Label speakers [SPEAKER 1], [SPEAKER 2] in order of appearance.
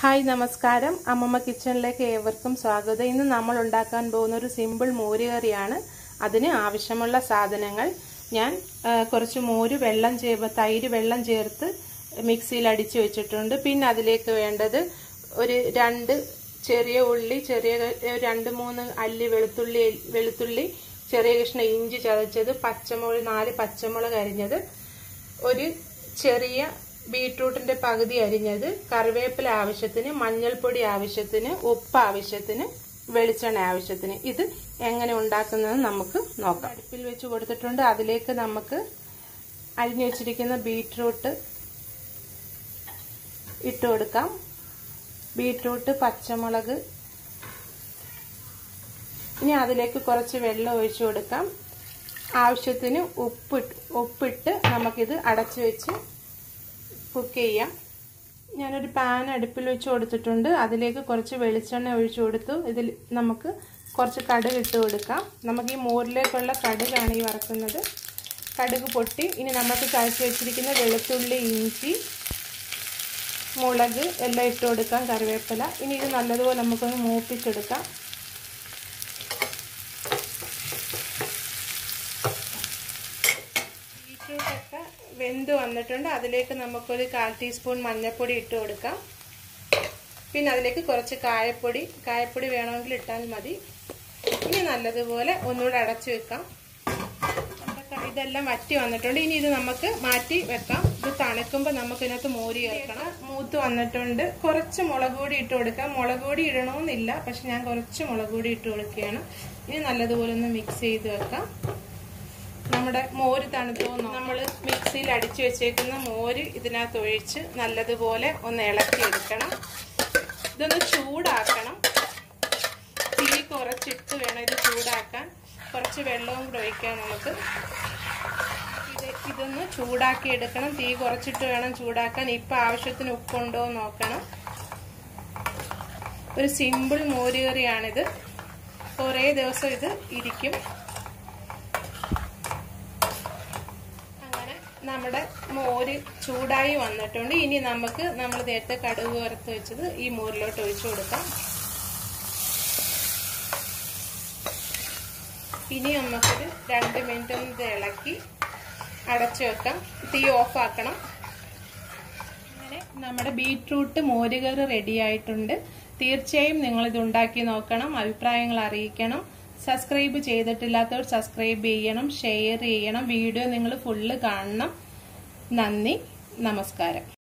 [SPEAKER 1] hi നമസ്കാരം അമ്മമ്മ കിച്ചണിലേക്ക് ഏവർക്കും സ്വാഗതം ഇന്ന് നമ്മൾ ഉണ്ടാക്കാൻ പോകുന്ന ഒരു സിമ്പിൾ മോര് കറിയാണ് അതിന് ആവശ്യമുള്ള സാധനങ്ങൾ ഞാൻ ആ, കുറച്ച് മോര് വെള്ളം ചേ തൈര് വെള്ളം ചേർത്ത് മിക്സിയിൽ അടിച്ചു വെച്ചിട്ടുണ്ട് പിന്നെ അതിലേക്ക് വേണ്ടത് ഒരു രണ്ട് ചെറിയ ഉള്ളി ചെറിയ ക- രണ്ട് മൂന്ന് അല്ലി വെളുത്തുള്ളി വെളുത്തുള്ളി ചെറിയ കഷ്ണം ഇഞ്ചി ചതച്ചത് പച്ചമുളക് നാല് പച്ചമുളക് അരിഞ്ഞത് ഒരു ചെറിയ ബീട്രൂട്ടിന്റെ പകുതി അരിഞ്ഞത് കറിവേപ്പില ആവശ്യത്തിന് മഞ്ഞൾപ്പൊടി ആവശ്യത്തിന് ഉപ്പ് ആവശ്യത്തിന് വെളിച്ചെണ്ണ ആവശ്യത്തിന് ഇത് എങ്ങനെ ഉണ്ടാക്കുന്നത് നമുക്ക് നോക്കാം അടുപ്പിൽ വെച്ച് കൊടുത്തിട്ടുണ്ട് അതിലേക്ക് നമുക്ക് അരിഞ്ഞു വെച്ചിരിക്കുന്ന ബീട്രൂട്ട് ഇട്ട് കൊടുക്കാം ബീട്രൂട്ട് പച്ചമുളക് ഇനി അതിലേക്ക് കുറച്ച് വെള്ളം ഒഴിച്ചു കൊടുക്കാം ആവശ്യത്തിന് ഉപ്പിട്ട് ഉപ്പിട്ട് നമുക്കിത് അടച്ചു വെച്ച് കുക്ക് ചെയ്യാം ഞാനൊരു പാൻ അടുപ്പിൽ വെച്ച് കൊടുത്തിട്ടുണ്ട് അതിലേക്ക് കുറച്ച് വെളിച്ചെണ്ണ ഒഴിച്ചു കൊടുത്തു ഇതിൽ നമുക്ക് കുറച്ച് കടുക് ഇട്ട് കൊടുക്കാം നമുക്ക് ഈ മോരിലേക്കുള്ള കടുകാണ് ഈ വറക്കുന്നത് കടുക് പൊട്ടി ഇനി നമുക്ക് കഴിച്ച് വെച്ചിരിക്കുന്ന വെളുത്തുള്ളി ഇഞ്ചി മുളക് എല്ലാം ഇട്ട് കൊടുക്കാം കറിവേപ്പില ഇനി ഇത് നല്ലതുപോലെ നമുക്കൊന്ന് മൂപ്പിച്ചെടുക്കാം ബീറ്റ്റൂട്ടൊക്കെ വെന്ത് വന്നിട്ടുണ്ട് അതിലേക്ക് നമുക്കൊരു കാൽ ടീസ്പൂൺ മഞ്ഞൾപ്പൊടി ഇട്ട് കൊടുക്കാം പിന്നെ അതിലേക്ക് കുറച്ച് കായപ്പൊടി കായപ്പൊടി വേണമെങ്കിൽ ഇട്ടാൽ മതി ഇനി നല്ലതുപോലെ ഒന്നുകൂടെ അടച്ചു വെക്കാം ഇതെല്ലാം വറ്റി വന്നിട്ടുണ്ട് ഇനി ഇത് നമുക്ക് മാറ്റി വെക്കാം ഇത് തണുക്കുമ്പോൾ നമുക്ക് ഇതിനകത്ത് മോര് ചേർക്കണം മൂത്ത് വന്നിട്ടുണ്ട് കുറച്ച് മുളക് പൊടി ഇട്ട് കൊടുക്കാം മുളക് പൊടി ഇടണമെന്നില്ല പക്ഷെ ഞാൻ കുറച്ച് മുളക് പൊടി ഇട്ട് കൊടുക്കുകയാണ് ഇനി നല്ലതുപോലെ ഒന്ന് മിക്സ് ചെയ്ത് വെക്കാം നമ്മുടെ മോര് തണുത്തോ നമ്മൾ മിക്സിയിൽ അടിച്ചു വെച്ചേക്കുന്ന മോര് ഇതിനകത്ത് ഒഴിച്ച് നല്ലതുപോലെ ഒന്ന് ഇളക്കി എടുക്കണം ഇതൊന്ന് ചൂടാക്കണം തീ കുറച്ചിട്ട് വേണം ഇത് ചൂടാക്കാൻ കുറച്ച് വെള്ളവും കൂടെ ഒഴിക്കാം നമുക്ക് ഇത് ഇതൊന്ന് ചൂടാക്കി എടുക്കണം തീ കുറച്ചിട്ട് വേണം ചൂടാക്കാൻ ഇപ്പം ആവശ്യത്തിന് ഉപ്പുണ്ടോ എന്ന് നോക്കണം ഒരു സിമ്പിൾ മോരുകറിയാണിത് കുറേ ദിവസം ഇത് ഇരിക്കും അങ്ങനെ നമ്മുടെ മോര് ചൂടായി വന്നിട്ടുണ്ട് ഇനി നമുക്ക് നമ്മൾ നേരത്തെ കടുക് വറുത്ത് വെച്ചത് ഈ മോരിലോട്ട് ഒഴിച്ചു കൊടുക്കാം ഇനി നമുക്കൊരു രണ്ട് മിനിറ്റ് ഒന്ന് ഇത് ഇളക്കി അടച്ചു വെക്കാം തീ ഓഫ് ആക്കണം അങ്ങനെ നമ്മുടെ ബീട്രൂട്ട് മോരുകറി റെഡി ആയിട്ടുണ്ട് തീർച്ചയായും നിങ്ങൾ ഇത് ഉണ്ടാക്കി നോക്കണം അഭിപ്രായങ്ങൾ അറിയിക്കണം സബ്സ്ക്രൈബ് ചെയ്തിട്ടില്ലാത്തവർ സബ്സ്ക്രൈബ് ചെയ്യണം ഷെയർ ചെയ്യണം വീഡിയോ നിങ്ങൾ ഫുള്ള് കാണണം നന്ദി നമസ്കാരം